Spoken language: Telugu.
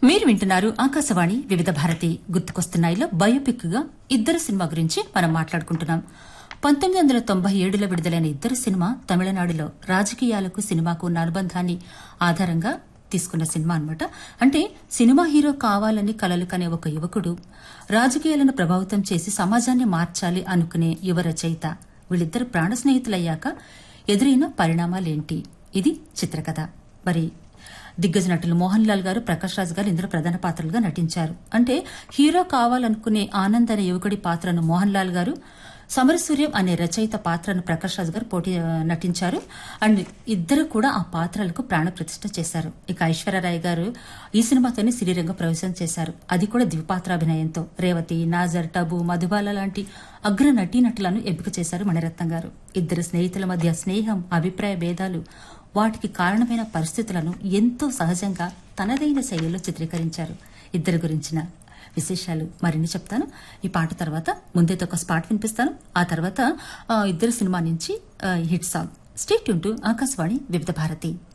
మీరు వింటున్నారు ఆకాశవాణి వివిధ భారతి గుర్తుకొస్తున్నాయిలో బయోపిక్ గా ఇద్దరు సినిమా గురించి మనం మాట్లాడుకుంటున్నాం పంతొమ్మిది వందల తొంభై ఏడులో విడుదలైన ఇద్దరు సినిమా తమిళనాడులో రాజకీయాలకు సినిమాకు ఉన్న అనుబంధాన్ని ఆధారంగా తీసుకున్న సినిమా అన్నమాట అంటే సినిమా హీరో కావాలని కలలు కనే ఒక యువకుడు రాజకీయాలను ప్రభావితం చేసి సమాజాన్ని మార్చాలి అనుకునే యువ రచయిత వీళ్ళిద్దరు ప్రాణ స్నేహితులయ్యాక ఎదురైన పరిణామాలేంటి ఇది చిత్రకథ మరి దిగ్గజ నటులు మోహన్ లాల్ గారు ప్రకాష్ రాజ్ గారు ఇందులో ప్రధాన పాత్రలుగా నటించారు అంటే హీరో కావాలనుకునే ఆనంద్ అనే యువకుడి పాత్రను మోహన్ లాల్ గారు సమరసూర్యం అనే రచయిత పాత్రను ప్రకాష్ రాజ్ గారు పోటీ ఆ, నటించారు అండ్ ఇద్దరు కూడా ఆ పాత్రలకు ప్రాణ ప్రతిష్ఠ చేశారు ఇక ఐశ్వర్యరాయ్ గారు ఈ సినిమాతోనే సిరిరంగ ప్రవేశం చేశారు అది కూడా ద్విపాత్రాభినయంతో రేవతి నాజర్ టబు మధుబాల లాంటి అగ్ర నటీనటులను ఎంపిక చేశారు మణిరత్నం గారు ఇద్దరు స్నేహితుల మధ్య స్నేహం అభిప్రాయ భేదాలు వాటికి కారణమైన పరిస్థితులను ఎంతో సహజంగా తనదైన శైలిలో చిత్రీకరించారు ఇద్దరి గురించిన విశేషాలు మరిన్ని చెప్తాను ఈ పాట తర్వాత ముందైతే ఒక స్పాట్ వినిపిస్తాను ఆ తర్వాత ఆ, ఇద్దరు సినిమా నుంచి ఆ, hit song stay tuned to Akashvani Vividh Bharati